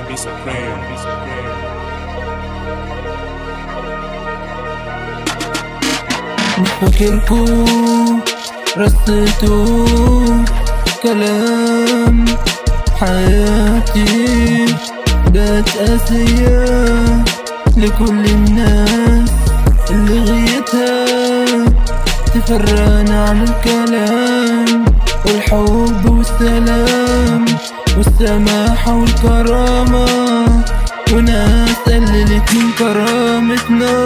piece of prayer. Piece of prayer. فاكركم رصيتوا كلام حياتي بقت قاسية لكل الناس اللي غيتها تفرقنا عن الكلام والحب والسلام والسماحة والكرامة وناس قللت من كرامتنا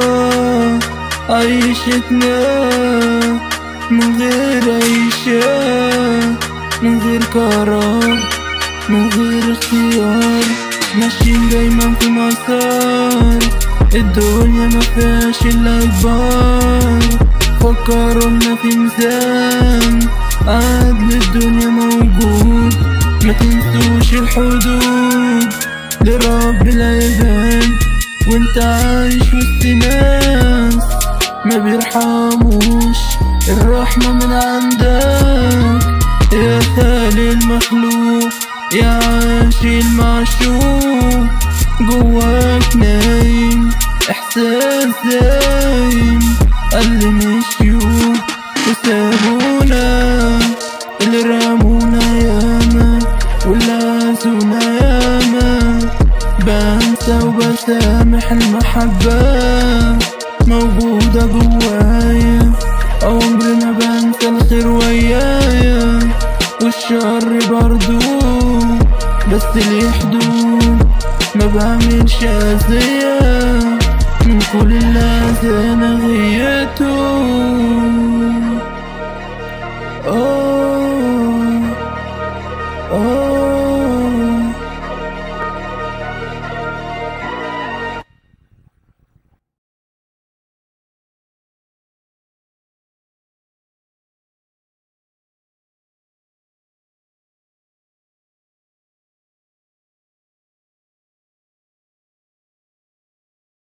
عيشتنا من غير عيشة من غير قرار من غير اختيار ماشيين دايما في مسار الدنيا ما فيهاش الا كبار فكرونا في ميزان عدل الدنيا موجود ما تنسوش الحدود لرب العباد وانت عايش وسط ناس ما بيرحموش الرحمة من عندك يا خالي المخلوق يا عاشي المعشوق جواك نايم احساس دايم اللي مشيوا وسابونا اللي رمونا ياما واللي عزونا ياما بنسى وبسامح المحبة موجودة جوايا عمري ما بنسى الخير ويايا والشر برضو بس ليه حدود ما بعملش أذية من كل اللي أذانا غيته